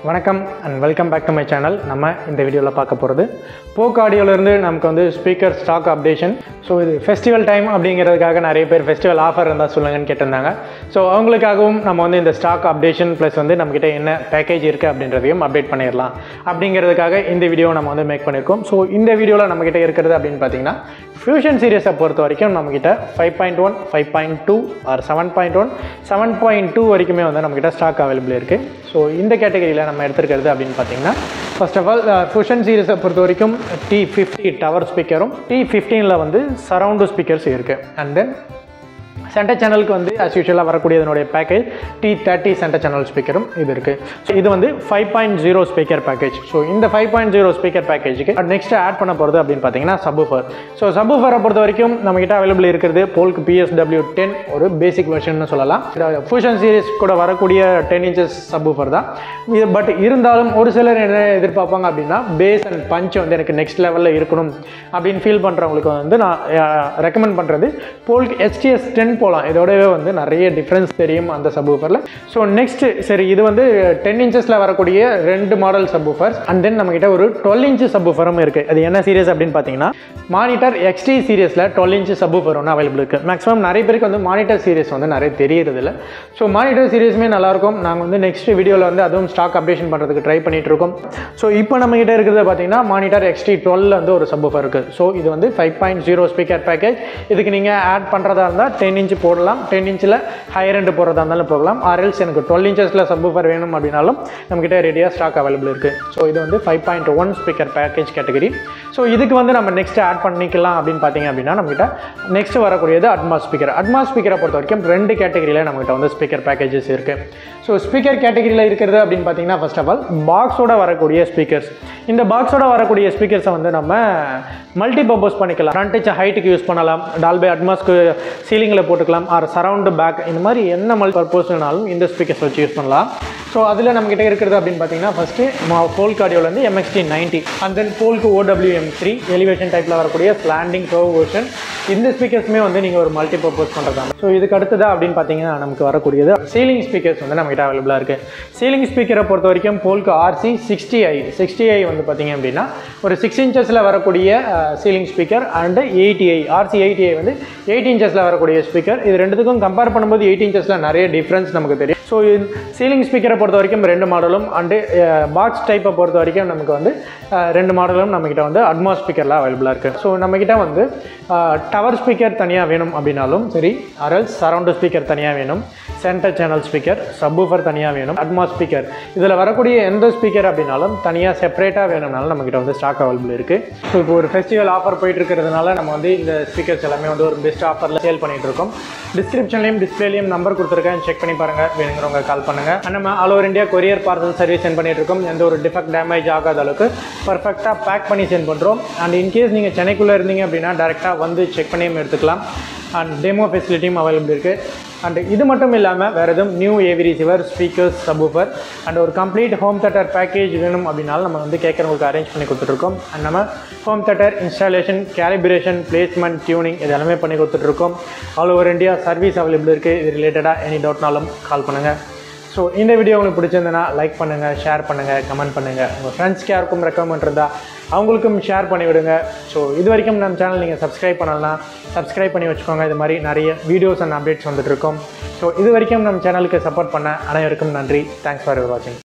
வணக்கம் and welcome back to my channel நம்ம இந்த வீடியோவில் பார்க்க போகிறது போக் ஆடியோலேருந்து நமக்கு வந்து ஸ்பீக்கர் ஸ்டாக் அப்டேஷன் ஸோ இது ஃபெஸ்டிவல் டைம் அப்படிங்கிறதுக்காக நிறைய பேர் ஃபெஸ்டிவல் ஆஃபர் இருந்தால் சொல்லுங்கன்னு கேட்டிருந்தாங்க ஸோ அவங்களுக்காகவும் நம்ம வந்து இந்த ஸ்டாக் அப்டேஷன் ப்ளஸ் வந்து நம்மக்கிட்ட என்ன பேக்கேஜ் இருக்குது அப்படின்றதையும் அப்டேட் பண்ணிடலாம் அப்படிங்கிறதுக்காக இந்த வீடியோ நம்ம வந்து மேக் பண்ணியிருக்கோம் ஸோ இந்த வீடியோவில் நம்மக்கிட்ட இருக்கிறது அப்படின்னு பார்த்தீங்கன்னா ஃபியூஷன் சீரியஸை பொறுத்த வரைக்கும் நம்மக்கிட்ட five point one five point two or seven point one seven point two வரைக்குமே வந்து நம்மக்கிட்ட ஸ்டாக் அவைலபிள் இருக்குது ஸோ இந்த கேட்டகரியில் நம்ம எடுத்துருக்கிறது அப்படின்னு பார்த்தீங்கன்னா ஃபர்ஸ்ட் ஆஃப் ஆல் ஃபியூஷன் சீரிஸை பொறுத்த வரைக்கும் டி ஃபிஃப்டி டவர் ஸ்பீக்கரும் டி ஃபிஃப்டீனில் வந்து சரவுண்டு ஸ்பீக்கர்ஸ் இருக்குது அண்ட் தென் சென்டர் சேனலுக்கு வந்து அஸ் யூஷுவலாக வரக்கூடிய இதனுடைய package T thirty center channel ஸ்பீக்கரும் இது இருக்குது ஸோ இது வந்து five point zero speaker package so இந்த ஃபைவ் பாயிண்ட் ஜீரோ ஸ்பீக்கர் பேக்கேஜுக்கு நெக்ஸ்ட் ஆட் பண்ண போகிறது அப்படின்னு பார்த்தீங்கன்னா சபுஃபர் ஸோ சபுஃபரை பொறுத்த வரைக்கும் நம்மகிட்ட அவைலபிள் இருக்கிறது போல்க்கு பிஎஸ்டபிள்யூ டென் ஒரு பேசிக் வெர்ஷன் சொல்லலாம் ஃபூஷன் சீரிஸ் கூட வரக்கூடிய டென் இன்ச்சஸ் சபுஃபர் தான் இது பட் இருந்தாலும் ஒரு சிலர் என்ன எதிர்பார்ப்பாங்க அப்படின்னா பேஸ் அண்ட் பஞ்ச் வந்து எனக்கு நெக்ஸ்ட் லெவலில் இருக்கணும் அப்படின்னு ஃபீல் பண்ணுறவங்களுக்கு வந்து நான் ரெக்கமெண்ட் பண்ணுறது போல்க் எஸ்டிஎஸ் டென் போகலாம் இதோடவே வந்து நிறைய டிஃப்ரென்ஸ் தெரியும் அந்த சப்வூஃபரில் ஸோ நெக்ஸ்ட் சரி இது வந்து டென் இன்ச்சஸில் வரக்கூடிய ரெண்டு மாடல் சப்வூஃபர்ஸ் அண்ட் தென் நம்மகிட்ட ஒரு டுவெல் இன்ச் சப்வூஃபரும் இருக்குது அது என்ன சீரியஸ் அப்படின்னு பார்த்தீங்கன்னா மானிட்டர் எக்ஸ்டி சீரியஸில் டுவெல் இன்ச் சப்வூஃபர் ஒன்று அவைலபிள் இருக்குது மேக்ஸிமம் நிறைய பேருக்கு வந்து மானிட்டர் சீரியஸ் வந்து நிறைய தெரியறதில்ல ஸோ மானிட்டர் சீரியஸுமே நல்லாயிருக்கும் நாங்கள் வந்து நெக்ஸ்ட் வீடியோவில் வந்து அதுவும் ஸ்டாக் அப்டேஷன் பண்ணுறதுக்கு ட்ரை பண்ணிட்டு இருக்கோம் ஸோ இப்போ நம்ம கிட்ட இருக்கிறது பார்த்தீங்கன்னா மானிட்டர் எக்ஸ்டி டுவெல் வந்து ஒரு சப்வூஃபர் இருக்குது ஸோ இது வந்து five point zero speaker package இதுக்கு நீங்கள் ஆட் பண்ணுறதா இருந்தால் டென் இன்ச் போடலாம் டென் இன்ச்சில் ஹையர் ரெண்டு போடுறதா இருந்தாலும் போகலாம் ஆர்எல்ஸ் எனக்கு டுவெல் இன்ச்சஸில் சப்வூஃபர் வேணும் அப்படின்னாலும் நம்மக்கிட்ட ரெடியாக ஸ்டாக் அவைலபிள் இருக்குது ஸோ இது வந்து five point one speaker package category so இதுக்கு வந்து நம்ம நெக்ஸ்ட் ஆட் பண்ணிக்கலாம் அப்படின்னு பார்த்தீங்க அப்படின்னா நம்மகிட்ட நெக்ஸ்ட் வரக்கூடியது அட்மாஸ் ஸ்பீக்கர் அட்மாஸ் ஸ்பீக்கரை பொறுத்த வரைக்கும் ரெண்டு கேட்டகரியில் நம்மகிட்ட வந்து ஸ்பீக்கர் பேக்கேஜஸ் இருக்குது ஸோ ஸ்பீக்கர் கேட்டகரியில் இருக்கிறது அப்படின்னு பார்த்தீங்கன்னா ஃபர்ஸ்ட் ஆஃப் ஆல் பாக்ஸோட வரக்கூடிய ஸ்பீக்கர்ஸ் இந்த பாக்ஸோட வரக்கூடிய ஸ்பீக்கர்ஸை வந்து நம்ம மல்டி பர்பஸ் பண்ணிக்கலாம் ஃப்ரண்ட் ஹைட்டுக்கு யூஸ் பண்ணலாம் டால்பே அட்மாஸ்க்கு சீலிங்கில் போட்டுக்கலாம் ஆர் சரவுண்டு பேக் இந்த மாதிரி என்ன மல்டி பர்பஸ்னாலும் இந்த ஸ்பீக்கர்ஸ் வச்சு யூஸ் பண்ணலாம் ஸோ அதில் நம்மகிட்ட இருக்கிறது அப்படின்னு பார்த்தீங்கன்னா ஃபஸ்ட்டு போல் கார்டியோலேருந்து எம்எக்ஸ்டி நைன்ட்டி அண்ட் தென் போல்க்கு ஓடபிள்யூஎம் த்ரீ எலிவேஷன் டைப்பில் வரக்கூடிய ஸ்லாண்டிங் கர்வ் வெர்ஷன் இந்த ஸ்பீக்கர்ஸுமே வந்து நீங்கள் ஒரு மல்டி பர்பஸ் பண்ணுறதாங்க ஸோ இதுக்கு அடுத்ததாக அப்படின்னு பார்த்தீங்கன்னா நமக்கு வரக்கூடியது சீலிங் ஸ்பீக்கர்ஸ் வந்து நம்மகிட்ட அவைலபிளாக இருக்குது சீலிங் ஸ்பீக்கரை பொறுத்த வரைக்கும் போல்க்கு RC sixty I sixty I வந்து பார்த்தீங்க அப்படின்னா ஒரு சிக்ஸ் இன்ச்சஸில் வரக்கூடிய ceiling speaker and eighty I RC eighty I வந்து எயிட் இன்ச்சஸில் வரக்கூடிய ஸ்பீக்கர் இது ரெண்டுத்துக்கும் கம்பேர் பண்ணும்போது எயிட் இன்ச்சஸில் நிறைய டிஃப்ரென்ஸ் நமக்கு தெரியும் ஸோ சீலிங் ஸ்பீக்கரை பொறுத்த வரைக்கும் ரெண்டு மாடலும் அண்டு பாக்ஸ் டைப்பை பொறுத்த வரைக்கும் நமக்கு வந்து ரெண்டு மாடலும் நம்மக்கிட்ட வந்து அட்மாஸ் ஸ்பீக்கரில் அவைலபிளாக இருக்குது ஸோ நம்மக்கிட்ட வந்து டவர் ஸ்பீக்கர் தனியாக வேணும் அப்படின்னாலும் சரி அரல்ஸ் சரவுண்டு ஸ்பீக்கர் தனியாக வேணும் சென்டர் சேனல் ஸ்பீக்கர் சப்வூஃபர் தனியாக வேணும் அட்மாஸ் ஸ்பீக்கர் இதில் வரக்கூடிய எந்த ஸ்பீக்கர் அப்படின்னாலும் தனியாக செப்பரேட்டாக வேணும்னாலும் நம்மக்கிட்ட வந்து ஸ்டாக் அவைலபிள் இருக்குது ஸோ இப்போ ஒரு ஃபெஸ்டிவல் ஆஃபர் போயிட்டு இருக்கிறதுனால நம்ம வந்து இந்த ஸ்பீக்கர்ஸ் எல்லாமே வந்து ஒரு பெஸ்ட் ஆஃபரில் சேல் பண்ணிட்டு இருக்கோம் டிஸ்கிரிப்ஷன்லையும் டிஸ்பிளேலையும் நம்பர் கொடுத்துருக்கேன் செக் பண்ணி பாருங்கள் வேணுங்கிறவங்க கால் பண்ணுங்கள் நம்ம all over India courier parcel service send பண்ணிட்டு இருக்கோம் எந்த ஒரு டிஃபெக்ட் டேமேஜ் ஆகாத அளவுக்கு பர்ஃபெக்டாக பேக் பண்ணி சென்ட் பண்ணுறோம் அண்ட் இன்கேஸ் நீங்கள் சென்னைக்குள்ளே இருந்தீங்க அப்படின்னா டேரெக்டாக வந்து செக் பண்ணியும் எடுத்துக்கலாம் அண்ட் டெமோ ஃபெசிலிட்டியும் அவைலபிள் இருக்குது அண்ட் இது மட்டும் இல்லாமல் வேறு எதுவும் new AV receiver speakers subwoofer and ஒரு கம்ப்ளீட் ஹோம் தேட்டர் பேக்கேஜ் வேணும் அப்படின்னாலும் நம்ம வந்து கேட்குறவங்களுக்கு அரேஞ்ச் பண்ணி கொடுத்துட்ருக்கோம் அண்ட் நம்ம home theatre installation calibration placement tuning இது எல்லாமே பண்ணி கொடுத்துட்ருக்கோம் all over India service available இருக்குது இது ரிலேட்டடாக எனி டவுட்னாலும் கால் பண்ணுங்கள் ஸோ இந்த வீடியோ உங்களுக்கு பிடிச்சிருந்ததுன்னா லைக் பண்ணுங்கள் ஷேர் பண்ணுங்கள் கமெண்ட் பண்ணுங்கள் உங்கள் ஃப்ரெண்ட்ஸ்க்கு யாருக்கும் ரெக்கமெண்ட் இருந்தால் அவங்களுக்கும் ஷேர் பண்ணி விடுங்க ஸோ இது வரைக்கும் நம்ம சேனல் நீங்கள் சப்ஸ்கிரைப் பண்ணலாம் சப்ஸ்கிரைப் பண்ணி வச்சுக்கோங்க இது மாதிரி நிறைய வீடியோஸ் அண்ட் அப்டேட்ஸ் வந்துட்டு இருக்கோம் ஸோ இது வரைக்கும் நம்ம சேனலுக்கு சப்போர்ட் பண்ண அனைவருக்கும் நன்றி தேங்க்ஸ் ஃபார் வாட்சிங்